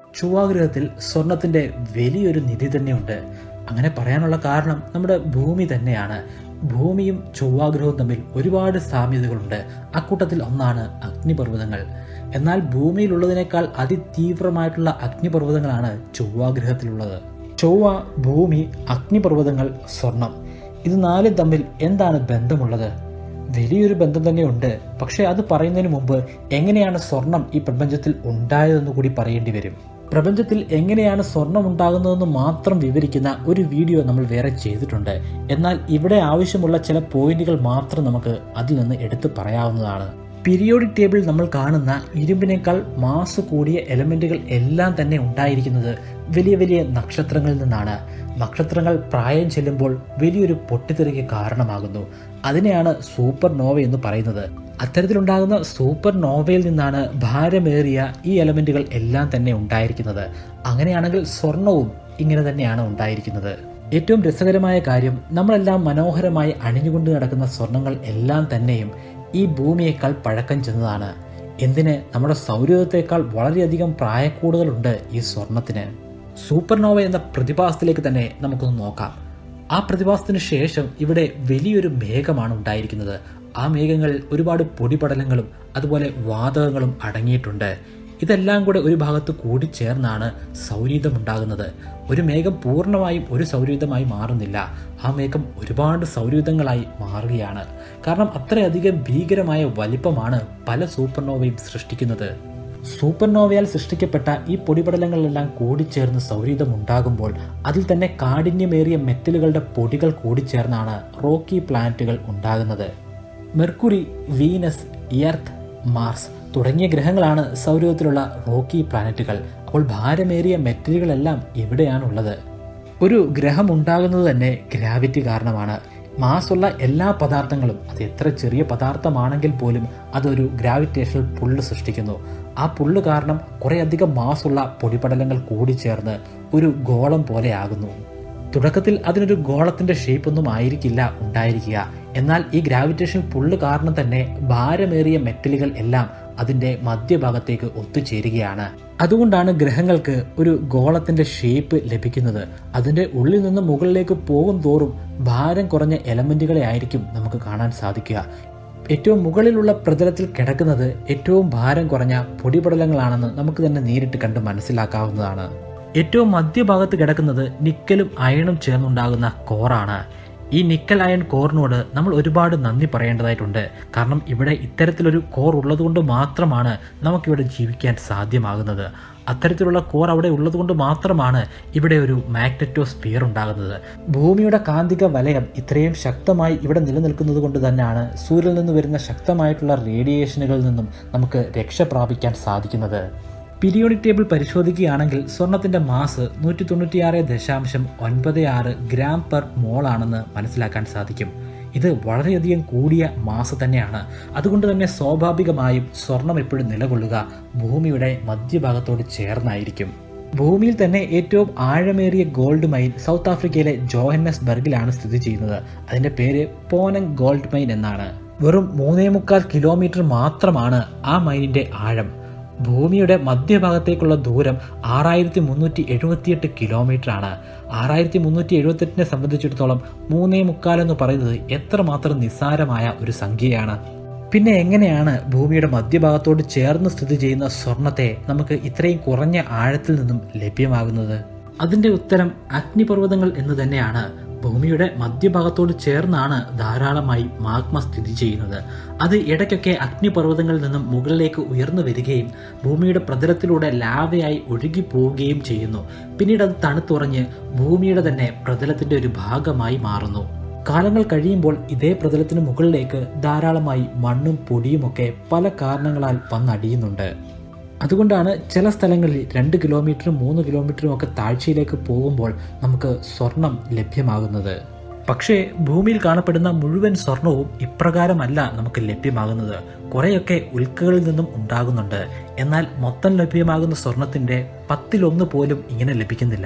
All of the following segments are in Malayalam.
ചൊവ്വാഗ്രഹത്തിൽ സ്വർണത്തിന്റെ വലിയൊരു നിധി തന്നെയുണ്ട് അങ്ങനെ പറയാനുള്ള കാരണം നമ്മുടെ ഭൂമി തന്നെയാണ് ഭൂമിയും ചൊവ്വാഗ്രഹവും തമ്മിൽ ഒരുപാട് സാമ്യതകളുണ്ട് അക്കൂട്ടത്തിൽ ഒന്നാണ് അഗ്നിപർവ്വതങ്ങൾ എന്നാൽ ഭൂമിയിലുള്ളതിനേക്കാൾ അതിതീവ്രമായിട്ടുള്ള അഗ്നിപർവ്വതങ്ങളാണ് ചൊവ്വാഗ്രഹത്തിലുള്ളത് ചൊവ്വ ഭൂമി അഗ്നിപർവ്വതങ്ങൾ സ്വർണം ഇത് നാലും തമ്മിൽ എന്താണ് ബന്ധമുള്ളത് വലിയൊരു ബന്ധം തന്നെയുണ്ട് പക്ഷെ അത് പറയുന്നതിന് മുമ്പ് എങ്ങനെയാണ് സ്വർണം ഈ പ്രപഞ്ചത്തിൽ ഉണ്ടായതെന്ന് കൂടി പറയേണ്ടി വരും പ്രപഞ്ചത്തിൽ എങ്ങനെയാണ് സ്വർണം ഉണ്ടാകുന്നതെന്ന് മാത്രം വിവരിക്കുന്ന ഒരു വീഡിയോ നമ്മൾ വേറെ ചെയ്തിട്ടുണ്ട് എന്നാൽ ഇവിടെ ആവശ്യമുള്ള ചില പോയിന്റുകൾ മാത്രം നമുക്ക് അതിൽ നിന്ന് എടുത്തു പറയാവുന്നതാണ് പീരിയോഡിക് ടേബിൾ നമ്മൾ കാണുന്ന ഇരുമ്പിനേക്കാൾ മാസ് കൂടിയ എലമെന്റുകൾ എല്ലാം തന്നെ ഉണ്ടായിരിക്കുന്നത് വലിയ വലിയ നക്ഷത്രങ്ങളിൽ നിന്നാണ് നക്ഷത്രങ്ങൾ പ്രായം ചെല്ലുമ്പോൾ വലിയൊരു പൊട്ടിത്തെറിക്ക് കാരണമാകുന്നു അതിനെയാണ് സൂപ്പർ നോവ എന്ന് പറയുന്നത് അത്തരത്തിലുണ്ടാകുന്ന സൂപ്പർ നോവയിൽ നിന്നാണ് ഭാരമേറിയ ഈ എലമെന്റുകൾ എല്ലാം തന്നെ ഉണ്ടായിരിക്കുന്നത് അങ്ങനെയാണെങ്കിൽ സ്വർണവും ഇങ്ങനെ തന്നെയാണ് ഉണ്ടായിരിക്കുന്നത് ഏറ്റവും രസകരമായ കാര്യം നമ്മളെല്ലാം മനോഹരമായി അണിഞ്ഞുകൊണ്ട് നടക്കുന്ന സ്വർണങ്ങൾ എല്ലാം തന്നെയും ഈ ഭൂമിയേക്കാൾ പഴക്കം ചെന്നതാണ് എന്തിന് നമ്മുടെ സൗരയൂഥത്തേക്കാൾ വളരെയധികം പ്രായക്കൂടുതലുണ്ട് ഈ സ്വർണത്തിന് സൂപ്പർനോവ എന്ന പ്രതിഭാസത്തിലേക്ക് തന്നെ നമുക്കൊന്ന് നോക്കാം ആ പ്രതിഭാസത്തിന് ശേഷം ഇവിടെ വലിയൊരു മേഘമാണ് ഉണ്ടായിരിക്കുന്നത് ആ മേഘങ്ങളിൽ ഒരുപാട് പൊടിപടലങ്ങളും അതുപോലെ വാതകങ്ങളും അടങ്ങിയിട്ടുണ്ട് ഇതെല്ലാം കൂടെ ഒരു ഭാഗത്ത് കൂടിച്ചേർന്നാണ് സൗരീതം ഉണ്ടാകുന്നത് ഒരു മേഘം പൂർണ്ണമായും ഒരു സൗരയൂഥമായി മാറുന്നില്ല ആ മേഘം ഒരുപാട് സൗരയൂഥങ്ങളായി മാറുകയാണ് കാരണം അത്രയധികം ഭീകരമായ വലിപ്പമാണ് പല സൂപ്പർനോവയും സൃഷ്ടിക്കുന്നത് സൂപ്പർനോവയാൽ സൃഷ്ടിക്കപ്പെട്ട ഈ പൊടിപടലങ്ങളെല്ലാം കൂടിച്ചേർന്ന് സൗരയൂഥം ഉണ്ടാകുമ്പോൾ അതിൽ തന്നെ കാഠിന്യമേറിയ മെറ്റലുകളുടെ പൊടികൾ കൂടിച്ചേർന്നാണ് റോക്കി പ്ലാനറ്റുകൾ ഉണ്ടാകുന്നത് മെർക്കുറി വീനസ് എർത്ത് മാർസ് തുടങ്ങിയ ഗ്രഹങ്ങളാണ് സൗരയൂഥത്തിലുള്ള റോക്കി പ്ലാനറ്റുകൾ അപ്പോൾ ഭാരമേറിയ മെറ്റലുകളെല്ലാം ഇവിടെയാണുള്ളത് ഒരു ഗ്രഹം ഉണ്ടാകുന്നത് തന്നെ ഗ്രാവിറ്റി കാരണമാണ് മാസുള്ള എല്ലാ പദാർത്ഥങ്ങളും അത് എത്ര ചെറിയ പദാർത്ഥമാണെങ്കിൽ പോലും അതൊരു ഗ്രാവിറ്റേഷണൽ പുള്ള് സൃഷ്ടിക്കുന്നു ആ പുള്ള് കാരണം കുറേയധികം മാസുള്ള പൊടിപടലങ്ങൾ കൂടിച്ചേർന്ന് ഒരു ഗോളം പോലെയാകുന്നു തുടക്കത്തിൽ അതിനൊരു ഗോളത്തിന്റെ ഷേപ്പ് ഒന്നും ആയിരിക്കില്ല ഉണ്ടായിരിക്കുക എന്നാൽ ഈ ഗ്രാവിറ്റേഷൻ പുള്ള് കാരണം തന്നെ ഭാരമേറിയ മെറ്റലുകൾ എല്ലാം അതിന്റെ മധ്യഭാഗത്തേക്ക് ഒത്തുചേരുകയാണ് അതുകൊണ്ടാണ് ഗ്രഹങ്ങൾക്ക് ഒരു ഗോളത്തിന്റെ ഷേപ്പ് ലഭിക്കുന്നത് അതിന്റെ ഉള്ളിൽ നിന്ന് മുകളിലേക്ക് പോകും തോറും ഭാരം കുറഞ്ഞ എലമെന്റുകളെ ആയിരിക്കും നമുക്ക് കാണാൻ സാധിക്കുക ഏറ്റവും മുകളിലുള്ള പ്രതലത്തിൽ കിടക്കുന്നത് ഏറ്റവും ഭാരം കുറഞ്ഞ പൊടിപടലങ്ങളാണെന്ന് നമുക്ക് തന്നെ നേരിട്ട് കണ്ട് മനസ്സിലാക്കാവുന്നതാണ് ഏറ്റവും മധ്യഭാഗത്ത് കിടക്കുന്നത് നിക്കലും അയണും ചേർന്നുണ്ടാകുന്ന കോറാണ് ഈ നിക്കൽ അയൺ കോറിനോട് നമ്മൾ ഒരുപാട് നന്ദി പറയേണ്ടതായിട്ടുണ്ട് കാരണം ഇവിടെ ഇത്തരത്തിലൊരു കോർ ഉള്ളതുകൊണ്ട് മാത്രമാണ് നമുക്കിവിടെ ജീവിക്കാൻ സാധ്യമാകുന്നത് അത്തരത്തിലുള്ള കോർ അവിടെ ഉള്ളതുകൊണ്ട് മാത്രമാണ് ഇവിടെ ഒരു മാഗ്നറ്റോ സ്പിയർ ഉണ്ടാകുന്നത് ഭൂമിയുടെ കാന്തിക വലയം ഇത്രയും ശക്തമായി ഇവിടെ നിലനിൽക്കുന്നത് കൊണ്ട് തന്നെയാണ് സൂര്യനിൽ നിന്ന് വരുന്ന ശക്തമായിട്ടുള്ള റേഡിയേഷനുകളിൽ നിന്നും നമുക്ക് രക്ഷ പ്രാപിക്കാൻ സാധിക്കുന്നത് പീരിയോഡിക് ടേബിൾ പരിശോധിക്കുകയാണെങ്കിൽ സ്വർണത്തിന്റെ മാസ് നൂറ്റി തൊണ്ണൂറ്റിയാറ് ദശാംശം ഒൻപത് ആറ് ഗ്രാം പെർ മോൾ ആണെന്ന് മനസ്സിലാക്കാൻ സാധിക്കും ഇത് വളരെയധികം കൂടിയ മാസ് തന്നെയാണ് അതുകൊണ്ട് തന്നെ സ്വാഭാവികമായും സ്വർണം എപ്പോഴും നിലകൊള്ളുക ഭൂമിയുടെ മധ്യഭാഗത്തോട് ചേർന്നായിരിക്കും ഭൂമിയിൽ തന്നെ ഏറ്റവും ആഴമേറിയ ഗോൾഡ് മൈൻ സൗത്ത് ആഫ്രിക്കയിലെ ജോഹന്നസ്ബർഗിലാണ് സ്ഥിതി ചെയ്യുന്നത് അതിന്റെ പേര് പോനങ് ഗോൾഡ് മൈൻ എന്നാണ് വെറും മൂന്നേ മുക്കാൽ കിലോമീറ്റർ മാത്രമാണ് ആ മൈനിന്റെ ആഴം ഭൂമിയുടെ മധ്യഭാഗത്തേക്കുള്ള ദൂരം ആറായിരത്തി മുന്നൂറ്റി എഴുപത്തിയെട്ട് കിലോമീറ്റർ ആണ് ആറായിരത്തി മുന്നൂറ്റി എഴുപത്തെട്ടിനെ സംബന്ധിച്ചിടത്തോളം മൂന്നേ മുക്കാൽ എന്ന് പറയുന്നത് എത്രമാത്രം നിസ്സാരമായ ഒരു സംഖ്യയാണ് പിന്നെ എങ്ങനെയാണ് ഭൂമിയുടെ മധ്യഭാഗത്തോട് ചേർന്ന് സ്ഥിതി ചെയ്യുന്ന സ്വർണത്തെ നമുക്ക് ഇത്രയും കുറഞ്ഞ ആഴത്തിൽ നിന്നും ലഭ്യമാകുന്നത് അതിന്റെ ഉത്തരം അഗ്നിപർവ്വതങ്ങൾ എന്ന് തന്നെയാണ് ഭൂമിയുടെ മധ്യഭാഗത്തോട് ചേർന്നാണ് ധാരാളമായി മാഗ്മ സ്ഥിതി ചെയ്യുന്നത് അത് ഇടയ്ക്കൊക്കെ അഗ്നിപർവ്വതങ്ങളിൽ നിന്നും മുകളിലേക്ക് ഉയർന്നു വരികയും ഭൂമിയുടെ പ്രതലത്തിലൂടെ ലാവയായി ഒഴുകി പോവുകയും ചെയ്യുന്നു പിന്നീട് അത് തണുത്തുറഞ്ഞ് ഭൂമിയുടെ തന്നെ പ്രതലത്തിന്റെ ഒരു ഭാഗമായി മാറുന്നു കാലങ്ങൾ കഴിയുമ്പോൾ ഇതേ പ്രതലത്തിന് മുകളിലേക്ക് ധാരാളമായി മണ്ണും പൊടിയുമൊക്കെ പല കാരണങ്ങളാൽ വന്നടിയുന്നുണ്ട് അതുകൊണ്ടാണ് ചില സ്ഥലങ്ങളിൽ രണ്ട് കിലോമീറ്ററും മൂന്ന് കിലോമീറ്ററും ഒക്കെ താഴ്ചയിലേക്ക് പോകുമ്പോൾ നമുക്ക് സ്വർണം ലഭ്യമാകുന്നത് പക്ഷേ ഭൂമിയിൽ കാണപ്പെടുന്ന മുഴുവൻ സ്വർണവും ഇപ്രകാരമല്ല നമുക്ക് ലഭ്യമാകുന്നത് കുറേയൊക്കെ ഉൽക്കകളിൽ നിന്നും ഉണ്ടാകുന്നുണ്ട് എന്നാൽ മൊത്തം ലഭ്യമാകുന്ന സ്വർണത്തിന്റെ പത്തിലൊന്ന് പോലും ഇങ്ങനെ ലഭിക്കുന്നില്ല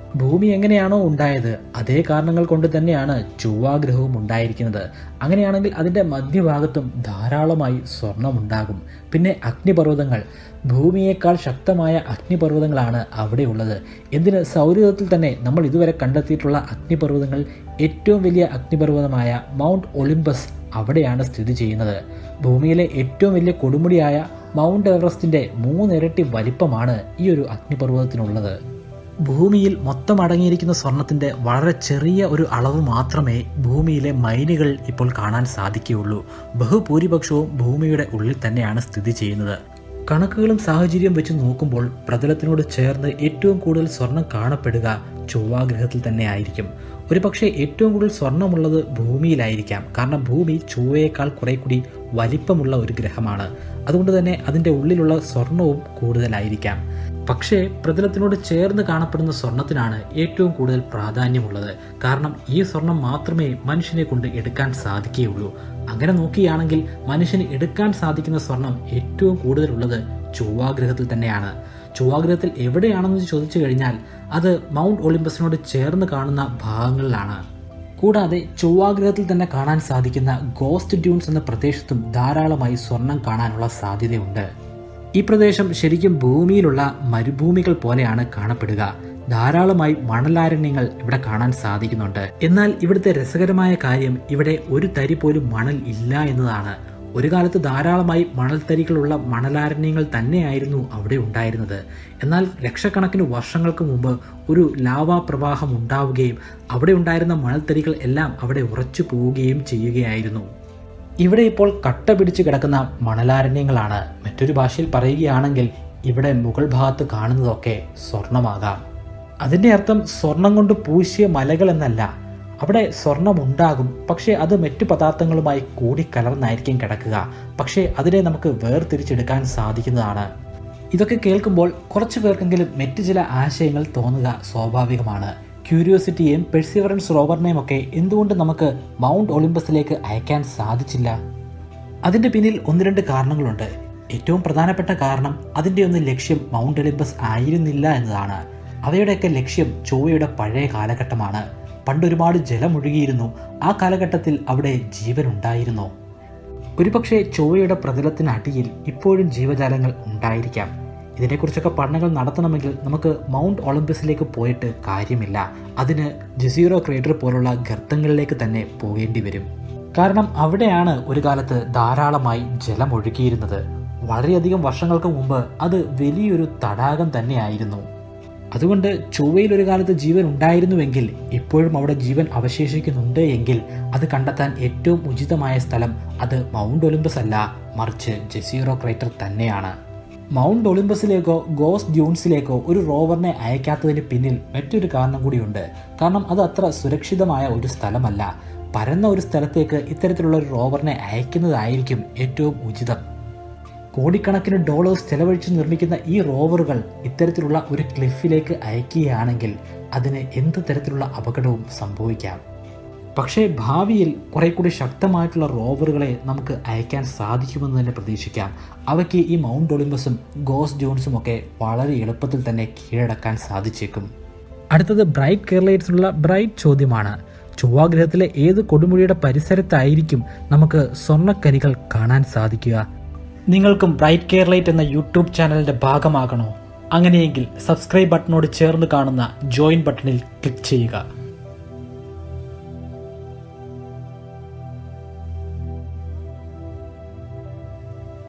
ഭൂമി എങ്ങനെയാണോ ഉണ്ടായത് അതേ കാരണങ്ങൾ കൊണ്ട് തന്നെയാണ് ചൊവ്വാഗ്രഹവും ഉണ്ടായിരിക്കുന്നത് അങ്ങനെയാണെങ്കിൽ അതിൻ്റെ മധ്യഭാഗത്തും ധാരാളമായി സ്വർണമുണ്ടാകും പിന്നെ അഗ്നിപർവ്വതങ്ങൾ ഭൂമിയേക്കാൾ ശക്തമായ അഗ്നിപർവ്വതങ്ങളാണ് അവിടെയുള്ളത് എന്തിന് സൗരയൂഥത്തിൽ തന്നെ നമ്മൾ ഇതുവരെ കണ്ടെത്തിയിട്ടുള്ള അഗ്നിപർവ്വതങ്ങൾ ഏറ്റവും വലിയ അഗ്നിപർവ്വതമായ മൗണ്ട് ഒളിമ്പസ് അവിടെയാണ് സ്ഥിതി ചെയ്യുന്നത് ഭൂമിയിലെ ഏറ്റവും വലിയ കൊടുമുടിയായ മൗണ്ട് എവറസ്റ്റിന്റെ മൂന്നിരട്ടി വലിപ്പമാണ് ഈ ഒരു അഗ്നിപർവ്വതത്തിനുള്ളത് ഭൂമിയിൽ മൊത്തം അടങ്ങിയിരിക്കുന്ന സ്വർണത്തിന്റെ വളരെ ചെറിയ ഒരു അളവ് മാത്രമേ ഭൂമിയിലെ മൈനുകൾ ഇപ്പോൾ കാണാൻ സാധിക്കുകയുള്ളൂ ബഹുഭൂരിപക്ഷവും ഭൂമിയുടെ ഉള്ളിൽ തന്നെയാണ് സ്ഥിതി ചെയ്യുന്നത് കണക്കുകളും സാഹചര്യം വെച്ച് നോക്കുമ്പോൾ പ്രതലത്തിനോട് ചേർന്ന് ഏറ്റവും കൂടുതൽ സ്വർണം കാണപ്പെടുക ചൊവ്വാഗ്രഹത്തിൽ തന്നെ ആയിരിക്കും ഒരു പക്ഷേ ഏറ്റവും കൂടുതൽ സ്വർണമുള്ളത് ഭൂമിയിലായിരിക്കാം കാരണം ഭൂമി ചൊവ്വയേക്കാൾ കുറെ കൂടി വലിപ്പമുള്ള ഒരു ഗ്രഹമാണ് അതുകൊണ്ട് തന്നെ അതിൻ്റെ ഉള്ളിലുള്ള സ്വർണവും കൂടുതലായിരിക്കാം പക്ഷേ പ്രതലത്തിനോട് ചേർന്ന് കാണപ്പെടുന്ന സ്വർണത്തിനാണ് ഏറ്റവും കൂടുതൽ പ്രാധാന്യമുള്ളത് കാരണം ഈ സ്വർണം മാത്രമേ മനുഷ്യനെ കൊണ്ട് എടുക്കാൻ സാധിക്കുകയുള്ളൂ അങ്ങനെ നോക്കുകയാണെങ്കിൽ മനുഷ്യന് എടുക്കാൻ സാധിക്കുന്ന സ്വർണം ഏറ്റവും കൂടുതലുള്ളത് ചൊവ്വാഗ്രഹത്തിൽ തന്നെയാണ് ചൊവ്വാഗ്രഹത്തിൽ എവിടെയാണെന്ന് ചോദിച്ചു കഴിഞ്ഞാൽ അത് മൗണ്ട് ഒളിമ്പസിനോട് ചേർന്ന് കാണുന്ന ഭാഗങ്ങളിലാണ് കൂടാതെ ചൊവ്വാഗ്രഹത്തിൽ തന്നെ കാണാൻ സാധിക്കുന്ന ഗോസ്റ്റ് ഡ്യൂൺസ് എന്ന പ്രദേശത്തും ധാരാളമായി സ്വർണം കാണാനുള്ള സാധ്യതയുണ്ട് ഈ പ്രദേശം ശരിക്കും ഭൂമിയിലുള്ള മരുഭൂമികൾ പോലെയാണ് കാണപ്പെടുക ധാരാളമായി മണലാരണ്യങ്ങൾ ഇവിടെ കാണാൻ സാധിക്കുന്നുണ്ട് എന്നാൽ ഇവിടുത്തെ രസകരമായ കാര്യം ഇവിടെ ഒരു തരി പോലും മണൽ ഇല്ല എന്നതാണ് ഒരു കാലത്ത് ധാരാളമായി മണൽത്തരികളുള്ള മണലാരണ്യങ്ങൾ തന്നെയായിരുന്നു അവിടെ ഉണ്ടായിരുന്നത് എന്നാൽ ലക്ഷക്കണക്കിന് വർഷങ്ങൾക്ക് മുമ്പ് ഒരു ലാവാ പ്രവാഹം ഉണ്ടാവുകയും അവിടെ ഉണ്ടായിരുന്ന മണൽത്തരികൾ എല്ലാം അവിടെ ഉറച്ചു പോവുകയും ചെയ്യുകയായിരുന്നു ഇവിടെ ഇപ്പോൾ കട്ട പിടിച്ച് കിടക്കുന്ന മണലാരണ്യങ്ങളാണ് മറ്റൊരു ഭാഷയിൽ പറയുകയാണെങ്കിൽ ഇവിടെ മുകൾ ഭാഗത്ത് കാണുന്നതൊക്കെ സ്വർണമാകാം അതിൻ്റെ അർത്ഥം സ്വർണം കൊണ്ട് പൂശിയ മലകൾ എന്നല്ല അവിടെ സ്വർണമുണ്ടാകും പക്ഷേ അത് മറ്റു പദാർത്ഥങ്ങളുമായി കൂടിക്കലർന്നായിരിക്കും കിടക്കുക പക്ഷേ അതിനെ നമുക്ക് വേർതിരിച്ചെടുക്കാൻ സാധിക്കുന്നതാണ് ഇതൊക്കെ കേൾക്കുമ്പോൾ കുറച്ചു പേർക്കെങ്കിലും മറ്റു ചില ആശയങ്ങൾ തോന്നുക സ്വാഭാവികമാണ് ക്യൂരിയോസിറ്റിയെയും പെർസിവറൻസ് റോവറിനെയും ഒക്കെ എന്തുകൊണ്ട് നമുക്ക് മൗണ്ട് ഒളിമ്പസിലേക്ക് അയക്കാൻ സാധിച്ചില്ല അതിൻ്റെ പിന്നിൽ ഒന്ന് രണ്ട് കാരണങ്ങളുണ്ട് ഏറ്റവും പ്രധാനപ്പെട്ട കാരണം അതിൻ്റെ ഒന്ന് ലക്ഷ്യം മൗണ്ട് ഒളിമ്പസ് ആയിരുന്നില്ല എന്നതാണ് അവയുടെയൊക്കെ ലക്ഷ്യം ചൊവ്വയുടെ പഴയ കാലഘട്ടമാണ് പണ്ട് ഒരുപാട് ജലമൊഴുകിയിരുന്നു ആ കാലഘട്ടത്തിൽ അവിടെ ജീവനുണ്ടായിരുന്നു ഒരുപക്ഷെ ചൊവ്വയുടെ പ്രതലത്തിനടിയിൽ ഇപ്പോഴും ജീവജാലങ്ങൾ ഉണ്ടായിരിക്കാം ഇതിനെക്കുറിച്ചൊക്കെ പഠനങ്ങൾ നടത്തണമെങ്കിൽ നമുക്ക് മൗണ്ട് ഒളിമ്പസിലേക്ക് പോയിട്ട് കാര്യമില്ല അതിന് ജസീറോ ക്രേറ്റർ പോലുള്ള ഗർത്തങ്ങളിലേക്ക് തന്നെ പോകേണ്ടി വരും കാരണം അവിടെയാണ് ഒരു കാലത്ത് ധാരാളമായി ജലം ഒഴുകിയിരുന്നത് വളരെയധികം വർഷങ്ങൾക്ക് മുമ്പ് അത് വലിയൊരു തടാകം തന്നെയായിരുന്നു അതുകൊണ്ട് ചൊവ്വയിൽ ഒരു കാലത്ത് ജീവൻ ഉണ്ടായിരുന്നുവെങ്കിൽ ഇപ്പോഴും അവിടെ ജീവൻ അവശേഷിക്കുന്നുണ്ട് എങ്കിൽ അത് കണ്ടെത്താൻ ഏറ്റവും ഉചിതമായ സ്ഥലം അത് മൗണ്ട് ഒളിമ്പസ് അല്ല മറിച്ച് ജസീറോ ക്രേറ്റർ തന്നെയാണ് മൗണ്ട് ഒളിമ്പസിലേക്കോ ഗോസ് ഡ്യൂൺസിലേക്കോ ഒരു റോവറിനെ അയക്കാത്തതിന് പിന്നിൽ മറ്റൊരു കാരണം കൂടിയുണ്ട് കാരണം അത് അത്ര സുരക്ഷിതമായ ഒരു സ്ഥലമല്ല പരന്ന ഒരു സ്ഥലത്തേക്ക് ഇത്തരത്തിലുള്ള ഒരു റോവറിനെ അയക്കുന്നതായിരിക്കും ഏറ്റവും ഉചിതം കോടിക്കണക്കിന് ഡോളേഴ്സ് ചെലവഴിച്ച് നിർമ്മിക്കുന്ന ഈ റോവറുകൾ ഇത്തരത്തിലുള്ള ഒരു ക്ലിഫിലേക്ക് അയക്കുകയാണെങ്കിൽ അതിന് എന്ത് തരത്തിലുള്ള അപകടവും സംഭവിക്കാം പക്ഷേ ഭാവിയിൽ കുറെ കൂടി ശക്തമായിട്ടുള്ള റോവറുകളെ നമുക്ക് അയക്കാൻ സാധിക്കുമെന്ന് തന്നെ പ്രതീക്ഷിക്കാം അവയ്ക്ക് ഈ മൗണ്ട് ഒളിമ്പസും ഗോസ് ജോൺസും ഒക്കെ വളരെ എളുപ്പത്തിൽ തന്നെ കീഴടക്കാൻ സാധിച്ചേക്കും അടുത്തത് ബ്രൈറ്റ് കേരളയിലുള്ള ബ്രൈറ്റ് ചോദ്യമാണ് ചൊവ്വാഗ്രഹത്തിലെ ഏത് കൊടുമുടിയുടെ പരിസരത്തായിരിക്കും നമുക്ക് സ്വർണ്ണക്കരികൾ കാണാൻ സാധിക്കുക നിങ്ങൾക്കും ബ്രൈറ്റ് കേരളൈറ്റ് എന്ന യൂട്യൂബ് ചാനലിന്റെ ഭാഗമാകണോ അങ്ങനെയെങ്കിൽ സബ്സ്ക്രൈബ് ബട്ടണോട് ചേർന്ന് കാണുന്ന ജോയിൻ ബട്ടണിൽ ക്ലിക്ക് ചെയ്യുക